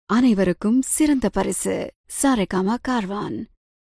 அனைவருக்கும் சிறந்த பரிசு சாரேகாமா கார்வான்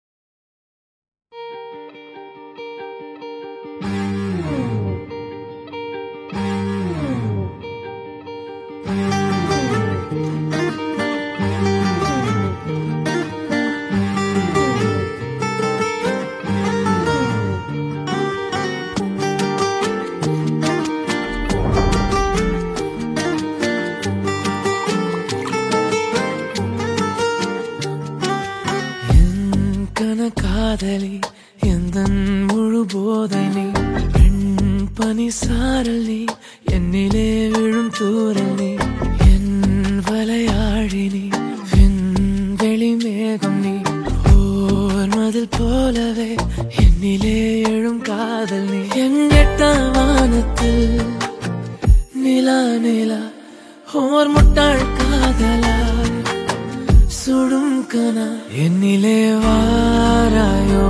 என் கனகாதலி எந்த முழு போதை நீ பெண் பனி சாரல் நீ என்னிலே விழும் தூரல் நீ என் வலையாழி நீ விண்வெளி மேகம் நீ ஓர் மதில் போலவே என்னிலே எழும் காதல் நீ என் எட்டாம் வானத்தில் நிலா நிலா ஓர் முட்டாள் காதலாய் சுடும் கனா என்னிலே வாராயோ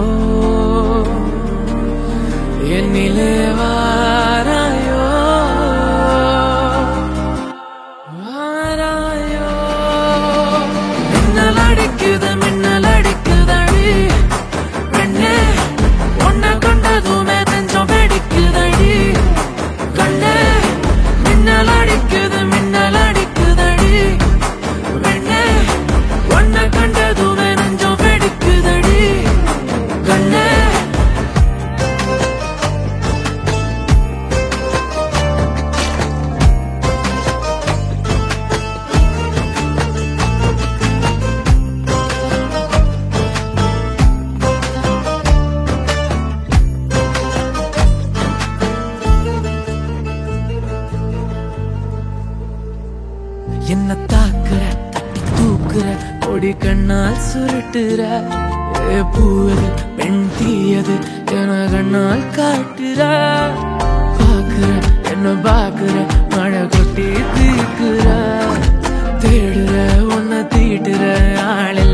என்னிலே வாராயோ வாராயோ மின்னல் அடிக்குது மின்னல் அடிக்குதடி பெண்ணே உன்னை கண்டதுமே நெஞ்சம் வெடிக்குதடி கண்ணே மின்னல் அடிக்குது மின்னல் அடிக்குதடி பெண்ணே உன்னை கண்டதுமே நெஞ்சம் வெடிக்குதடி கண்ணே என்ன தாக்குற தட்டி தூக்குற கொடி கண்ணால் சுருட்டுற ஏ பூவது பெண் தீயது என கண்ணால் காட்டுற பாக்குற என்ன பாக்குற மழை கொட்டி தீக்குற தேடுற உன்னை தீட்டுற ஆளே